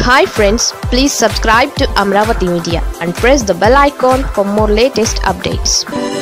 hi friends please subscribe to Amaravati media and press the bell icon for more latest updates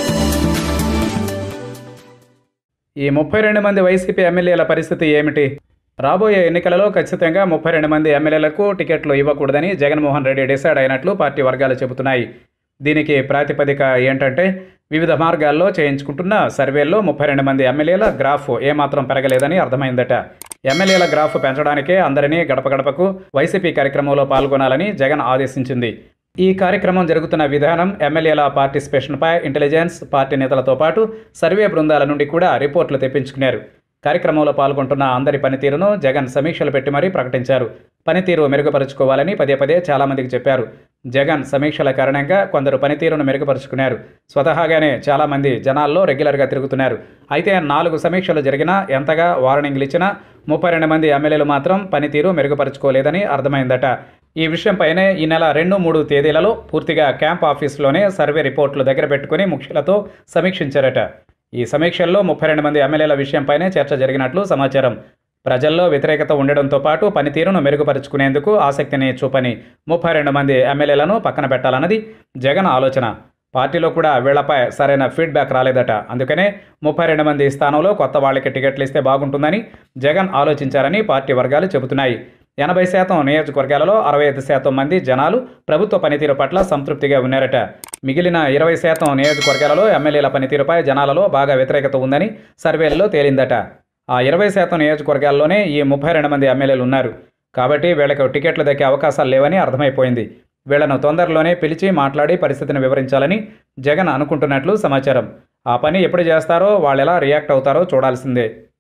ఈ ముప్పై రెండు మంది YCP ఎమ్మెల్యేల పరిస్థితి ఏమిటి రాబోయే ఎన్నికలలో ఖచ్చితంగా ముప్పై రెండు మంది ఎమ్మెల్యేలకు టికెట్లు ఇవ్వకూడదని జగన్మోహన్ రెడ్డి డిసైడ్ అయినట్లు పార్టీ వర్గాలు చెబుతున్నాయి దీనికి ప్రాతిపదిక ఏంటంటే వివిధ మార్గాల్లో చేయించుకుంటున్న సర్వేల్లో ముప్పై రెండు మంది ఎమ్మెల్యేల గ్రాఫ్ ఏమాత్రం పెరగలేదని అర్థమైందట ఎమ్మెల్యేల గ్రాఫ్ పెంచడానికే అందరినీ గడప గడపకు వైసీపీ కార్యక్రమంలో పాల్గొనాలని జగన్ ఆదేశించింది ఈ కార్యక్రమం జరుగుతున్న విధానం ఎమ్మెల్యేల పార్టిసిపేషన్పై ఇంటెలిజెన్స్ పార్టీ నేతలతో పాటు సర్వే బృందాల నుండి కూడా రిపోర్టులు తెప్పించుకున్నారు కార్యక్రమంలో పాల్గొంటున్న అందరి పనితీరును జగన్ సమీక్షలు పెట్టి మరీ ప్రకటించారు పనితీరు మెరుగుపరుచుకోవాలని పదే పదే చాలామందికి చెప్పారు జగన్ సమీక్షల కారణంగా కొందరు పనితీరును మెరుగుపరుచుకున్నారు స్వతహాగానే చాలామంది జనాల్లో రెగ్యులర్గా తిరుగుతున్నారు అయితే నాలుగు సమీక్షలు జరిగినా ఎంతగా వార్నింగ్లు ఇచ్చినా ముప్పై రెండు మంది ఎమ్మెల్యేలు మాత్రం పనితీరు మెరుగుపరుచుకోలేదని అర్థమైందట ఈ విషయంపైనే ఈ నెల రెండు మూడు తేదీలలో పూర్తిగా క్యాంప్ ఆఫీసులోనే సర్వే రిపోర్టులు దగ్గర పెట్టుకుని ముఖ్యులతో సమీక్షించారట ఈ సమీక్షల్లో ముప్పై రెండు మంది ఎమ్మెల్యేల విషయంపైనే చర్చ జరిగినట్లు సమాచారం ప్రజల్లో వ్యతిరేకత ఉండడంతో పాటు పనితీరును మెరుగుపరుచుకునేందుకు ఆసక్తిని చూపని ముప్పై రెండు మంది ఎమ్మెల్యేలను పక్కన పెట్టాలన్నది జగన్ ఆలోచన పార్టీలో కూడా వీళ్లపై సరైన ఫీడ్బ్యాక్ రాలేదట అందుకనే ముప్పై రెండు మంది స్థానంలో కొత్త వాళ్ళకి టికెట్లు ఇస్తే బాగుంటుందని జగన్ ఆలోచించారని పార్టీ వర్గాలు చెబుతున్నాయి ఎనభై శాతం నియోజకవర్గాలలో అరవై ఐదు శాతం మంది జనాలు ప్రభుత్వ పనితీరు పట్ల సంతృప్తిగా ఉన్నారట మిగిలిన ఇరవై శాతం నియోజకవర్గాలలో ఎమ్మెల్యేల పనితీరుపై జనాలలో బాగా వ్యతిరేకత ఉందని సర్వేలలో తేలిందట ఆ ఇరవై శాతం నియోజకవర్గాల్లోనే ఈ ముప్పై రెండు మంది ఎమ్మెల్యేలు ఉన్నారు కాబట్టి వీళ్లకు టికెట్లు దక్కే అవకాశాలు లేవని అర్థమైపోయింది వీళ్లను తొందరలోనే పిలిచి మాట్లాడి పరిస్థితిని వివరించాలని జగన్ అనుకుంటున్నట్లు సమాచారం ఆ పని ఎప్పుడు చేస్తారో వాళ్ళు ఎలా రియాక్ట్ అవుతారో చూడాల్సిందే